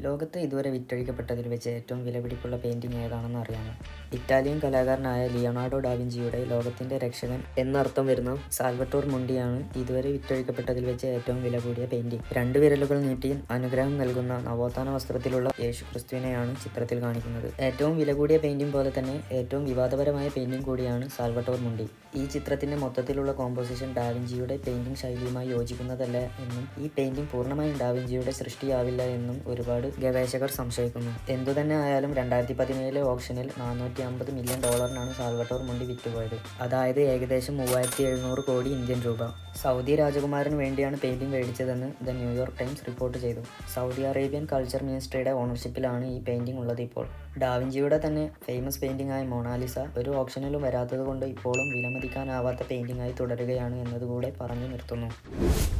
ലോകത്ത് ഇതുവരെ വിറ്റഴിക്കപ്പെട്ടതിൽ വെച്ച് ഏറ്റവും വിലപിടിപ്പുള്ള പെയിന്റിംഗ് ഏതാണെന്ന് അറിയാമോ ഇറ്റാലിയൻ കലാകാരനായ ലിയോണാർഡോ ഡാവിഞ്ചിയുടെ ലോകത്തിന്റെ രക്ഷകൻ എന്നർത്ഥം വരുന്ന സാൽവട്ടോർ മുണ്ടിയാണ് ഇതുവരെ വിറ്റഴിക്കപ്പെട്ടതിൽ വെച്ച് ഏറ്റവും വില കൂടിയ പെയിന്റിംഗ് രണ്ട് വിരലുകൾ നീട്ടി അനുഗ്രഹം നൽകുന്ന നവോത്ഥാന വസ്ത്രത്തിലുള്ള യേശു ക്രിസ്തുവിനെയാണ് ചിത്രത്തിൽ കാണിക്കുന്നത് ഏറ്റവും വില കൂടിയ പെയിന്റിംഗ് പോലെ തന്നെ ഏറ്റവും വിവാദപരമായ പെയിന്റിംഗ് കൂടിയാണ് സാൽവട്ടോർ മുണ്ടി ഈ ചിത്രത്തിന്റെ മൊത്തത്തിലുള്ള കോമ്പോസിഷൻ ഡാവിഞ്ചിയുടെ പെയിന്റിംഗ് ശൈലിയുമായി യോജിക്കുന്നതല്ല എന്നും ഈ പെയിന്റിംഗ് പൂർണ്ണമായും ഡാവിഞ്ചിയുടെ സൃഷ്ടിയാവില്ല എന്നും ഒരുപാട് ഗവേഷകർ സംശയിക്കുന്നു എന്തുതന്നെ ആയാലും രണ്ടായിരത്തി പതിനേഴിലെ ഓപ്ഷനിൽ നാനൂറ്റി അമ്പത് മില്യൺ ഡോളറിനാണ് സാൽവട്ടോർ മുണ്ടി വിറ്റുപോയത് അതായത് ഏകദേശം മൂവായിരത്തി എഴുന്നൂറ് കോടി ഇന്ത്യൻ രൂപ സൗദി രാജകുമാരന് വേണ്ടിയാണ് പെയിന്റിംഗ് മേടിച്ചതെന്ന് ദ ന്യൂയോർക്ക് ടൈംസ് റിപ്പോർട്ട് ചെയ്തു സൗദി അറേബ്യൻ കൾച്ചർ മിനിസ്ട്രിയുടെ ഓണർഷിപ്പിലാണ് ഈ പെയിന്റിംഗ് ഉള്ളത് ഇപ്പോൾ ഡാവിഞ്ചിയുടെ തന്നെ ഫേമസ് പെയിന്റിംഗ് ആയ മൊണാലിസ ഒരു ഓപ്ഷനിലും വരാത്തത് കൊണ്ട് ഇപ്പോഴും വിലമതിക്കാനാവാത്ത പെയിന്റിംഗ് ആയി തുടരുകയാണ് എന്നതുകൂടെ പറഞ്ഞു നിർത്തുന്നു